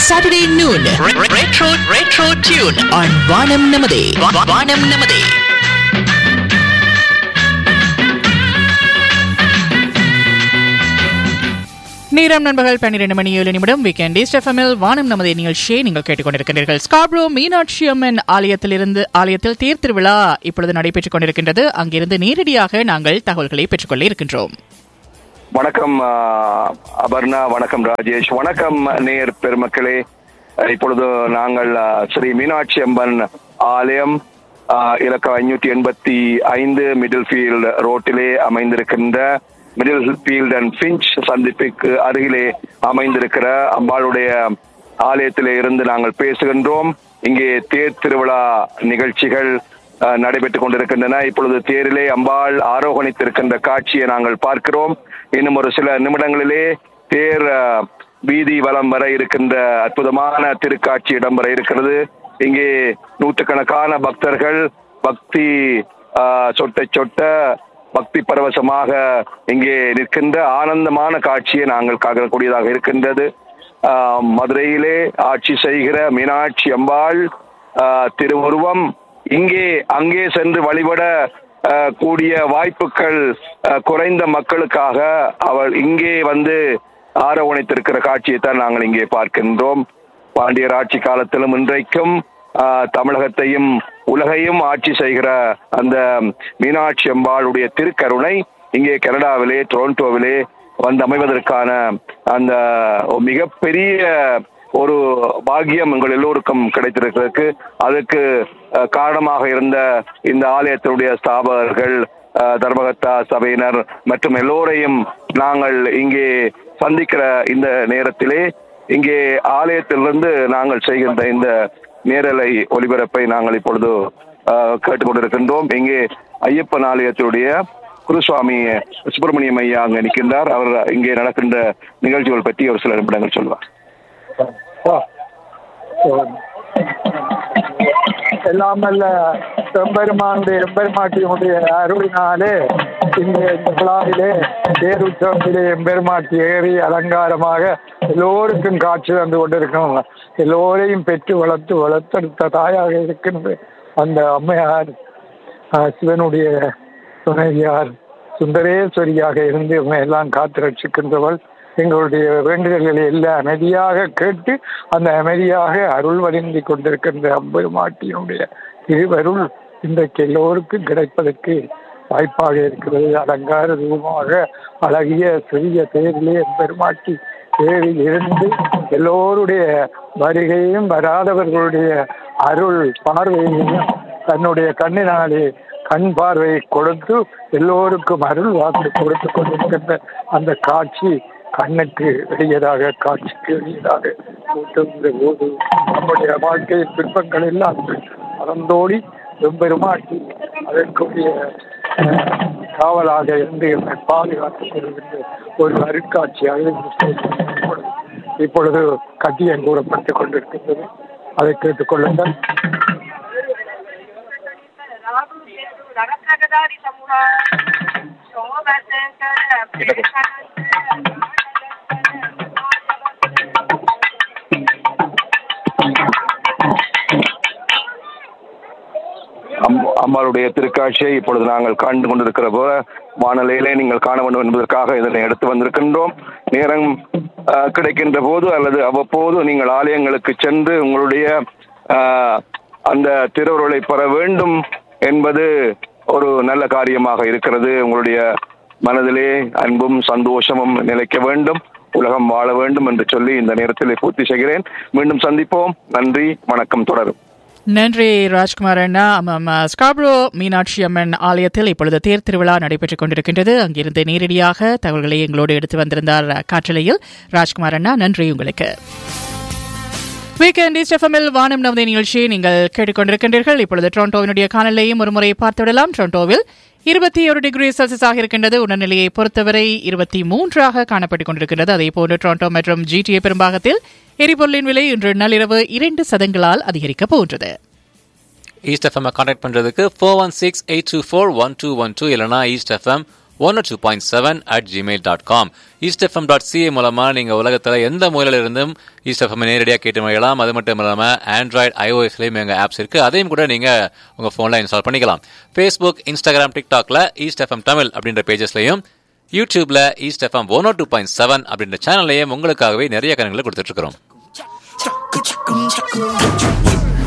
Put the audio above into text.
Saturday noon. Re- retro Retro Tune on Vanam Namade. Va- Vanam Namade. நேரம் நண்பர்கள் பன்னிரண்டு மணி ஏழு நிமிடம் வீக்கெண்ட் ஈஸ்ட் எஃப்எம்எல் வானம் நமது நிகழ்ச்சியை நீங்கள் கேட்டுக்கொண்டிருக்கின்றீர்கள் ஸ்காப்ரோ மீனாட்சி அம்மன் ஆலயத்திலிருந்து ஆலயத்தில் தேர் திருவிழா இப்பொழுது நடைபெற்றுக் கொண்டிருக்கின்றது அங்கிருந்து நேரடியாக நாங்கள் தகவல்களை பெற்றுக்கொள்ள இருக்கின்றோம் வணக்கம் ஆ, அபர்ணா வணக்கம் ராஜேஷ் வணக்கம் நேர் பெருமக்களே இப்பொழுது நாங்கள் ஆ, ஸ்ரீ மீனாட்சி அம்மன் ஆலயம் ஆ, இலக்கம் ஐநூற்றி எண்பத்தி ஐந்து மிடில் ஃபீல்ட் ரோட்டிலே அமைந்திருக்கின்ற மிடில் ஃபீல்ட் அண்ட் ஃபிஞ்ச் சந்திப்புக்கு அருகிலே அமைந்திருக்கிற அம்பாளுடைய ஆலயத்திலே இருந்து நாங்கள் பேசுகின்றோம் இங்கே தேர் திருவிழா நிகழ்ச்சிகள் அஹ், நடைபெற்றுக் கொண்டிருக்கின்றன இப்பொழுது தேரிலே அம்பாள் ஆரோகணித்திருக்கின்ற காட்சியை நாங்கள் பார்க்கிறோம் இன்னும் ஒரு சில நிமிடங்களிலே தேர் அஹ், வீதி வலம் வர இருக்கின்ற அற்புதமான திருக்காட்சி இடம்பெற இருக்கிறது இங்கே நூற்றுக்கணக்கான பக்தர்கள் பக்தி அஹ், சொட்ட சொட்ட பக்தி பரவசமாக இங்கே நிற்கின்ற ஆனந்தமான காட்சியை நாங்கள் காக்கக்கூடியதாக இருக்கின்றது ஆஹ், மதுரையிலே ஆட்சி செய்கிற மீனாட்சி அம்பாள் ஆஹ், திருவுருவம் இங்கே அங்கே சென்று வழிபட ஆஹ், கூடிய வாய்ப்புகள் ஆஹ், குறைந்த மக்களுக்காக அவள் இங்கே வந்து ஆரோகணித்திருக்கிற காட்சியை தான் நாங்கள் இங்கே பார்க்கின்றோம் பாண்டியர் ஆட்சி காலத்திலும் இன்றைக்கும் ஆஹ், தமிழகத்தையும் உலகையும் ஆட்சி செய்கிற அந்த மீனாட்சி அம்பாளுடைய திருக்கருணை இங்கே கனடாவிலே டொரண்டோவிலே வந்து அமைவதற்கான அந்த மிகப்பெரிய ஒரு பாக்கியம் உங்கள் எல்லோருக்கும் கிடைத்திருக்கிறதுக்கு அதுக்கு அஹ், காரணமாக இருந்த இந்த ஆலயத்தினுடைய ஸ்தாபகர்கள் அஹ், தர்மகர்த்தா சபையினர் மற்றும் எல்லோரையும் நாங்கள் இங்கே சந்திக்கிற இந்த நேரத்திலே இங்கே ஆலயத்திலிருந்து நாங்கள் செய்கின்ற இந்த நேரலை ஒலிபரப்பை நாங்கள் இப்பொழுது அஹ், கேட்டுக்கொண்டிருக்கின்றோம் இங்கே ஐயப்பன் ஆலயத்தினுடைய குருசுவாமி சுப்பிரமணியம் ஐயா அங்கே நிற்கின்றார் அவர் இங்கே நடக்கின்ற நிகழ்ச்சிகள் பற்றி ஒரு சில நிமிடங்கள் சொல்வார் எல்லாம் அல்ல எம்பெருமானுடைய எம்பெருமாட்டியினுடைய அருளினாலே இந்த இந்த விழாவிலே தேருற்சவத்திலே எம்பெருமாட்டி ஏறி அலங்காரமாக எல்லோருக்கும் காட்சி தந்து கொண்டிருக்கணும் எல்லோரையும் பெற்று வளர்த்து வளர்த்தெடுத்த தாயாக இருக்கின்ற அந்த அம்மையார் ஆஹ், சிவனுடைய துணைவியார் சுந்தரேஸ்வரியாக இருந்து இவங்க எல்லாம் காத்து ரட்சிக்கின்றவள் எங்களுடைய வேண்டுதல்களை எல்லாம் அமைதியாக கேட்டு அந்த அமைதியாக அருள் வழங்கி கொண்டிருக்கின்ற அம்பெருமாட்டியினுடைய திருவருள் இன்றைக்கு எல்லோருக்கும் கிடைப்பதற்கு வாய்ப்பாக இருக்கிறது அலங்கார ரூபமாக அழகிய சிறிய தேரிலே பெருமாட்டி ஏறி இருந்து எல்லோருடைய வருகையும் வராதவர்களுடைய அருள் பார்வையையும் தன்னுடைய கண்ணினாலே கண் பார்வையை கொடுத்து எல்லோருக்கும் அருள் வாக்கு கொடுத்து கொண்டிருக்கின்ற அந்த காட்சி கண்ணுக்கு எளியதாக காட்சிக்கு எளியதாக கூட்டுகின்ற போது நம்முடைய வாழ்க்கையின் பிற்பங்கள் எல்லாம் மறந்தோடி வெம்பெருமாட்டி அதற்குரிய அஹ், காவலாக இருந்து என்னை பாதுகாத்துக் கொள்கின்ற ஒரு அருட்காட்சியாக இப்பொழுது- இப்பொழுது கட்டியம் கூறப்பட்டுக் கொண்டிருக்கின்றது அதை கேட்டுக்கொள்ளுங்கள் ನರಕಗದಾರಿ ಸಮೂಹ அம்- அம்மாளுடைய திருக்காட்சியை இப்பொழுது நாங்கள் கண்டு கொண்டிருக்கிற போல வானொலியிலே நீங்கள் காண வேண்டும் என்பதற்காக இதனை எடுத்து வந்திருக்கின்றோம் நேரம் அஹ், கிடைக்கின்ற போது அல்லது அவ்வப்போது நீங்கள் ஆலயங்களுக்கு சென்று உங்களுடைய அஹ், அந்த திருவருளை பெற வேண்டும் என்பது ஒரு நல்ல காரியமாக இருக்கிறது உங்களுடைய மனதிலே அன்பும் சந்தோஷமும் நிலைக்க வேண்டும் உலகம் வாழ வேண்டும் என்று சொல்லி இந்த நேரத்தில் பூர்த்தி செய்கிறேன் மீண்டும் சந்திப்போம் நன்றி வணக்கம் தொடரும் நன்றி ராஜ்குமார் அண்ணா ஆமாம் ஸ்காப்ரோ மீனாட்சி அம்மன் ஆலயத்தில் இப்பொழுது தேர் திருவிழா நடைபெற்றுக் கொண்டிருக்கின்றது அங்கிருந்து நேரடியாக தகவல்களை எங்களோடு எடுத்து வந்திருந்தார் காற்றலையில் ராஜ்குமார் அண்ணா நன்றி உங்களுக்கு வீக்கெண்ட் ஈஸ்ட் எஃப்எம்எல் வானம் நவதை நிகழ்ச்சியை நீங்கள் கேட்டுக்கொண்டிருக்கின்றீர்கள் இப்பொழுது டொரண்டோவினுடைய காணொலியையும் ஒரு முறை பார்த்து விடலாம் டொரண்டோவில் இருபத்தி ஒரு டிகிரி செல்சியஸாக இருக்கின்றது உடல்நிலையை பொறுத்தவரை இருபத்தி மூன்றாக காணப்பட்டுக் கொண்டிருக்கின்றது அதே போன்று டொரண்டோ மற்றும் ஜிடிஏ பெரும்பாகத்தில் எரிபொருளின் விலை இன்று நள்ளிரவு இரண்டு சதங்களால் அதிகரிக்கப் போகின்றது ஈஸ்ட் எஃப்எம் கான்டாக்ட் பண்ணுறதுக்கு four one six eight two four one two one two இல்லைனா east FM one two point seven at gmail dot com east FM dot CA மூலமாக நீங்கள் உலகத்தில் எந்த மூலையில இருந்தும் ஈஸ்ட் எஃப்எம் நேரடியாக கேட்டு மகிழலாம் அது மட்டும் இல்லாமல் ஆண்ட்ராய்டு ஐஓஎஸ்லேயும் எங்கள் ஆப்ஸ் இருக்குது அதையும் கூட நீங்கள் உங்கள் ஃபோனில் இன்ஸ்டால் பண்ணிக்கலாம் ஃபேஸ்புக் இன்ஸ்டாகிராம் டிக்டாக்ல ஈஸ்ட் எஃப்எம் தமிழ் அப்படின்ற பேஜஸ்லையும் யூடியூப்ல east FM one two point seven அப்படின்ற சேனல்லையும் உங்களுக்காகவே நிறைய கணங்களை கொடுத்துட்டு இருக்கிறோம்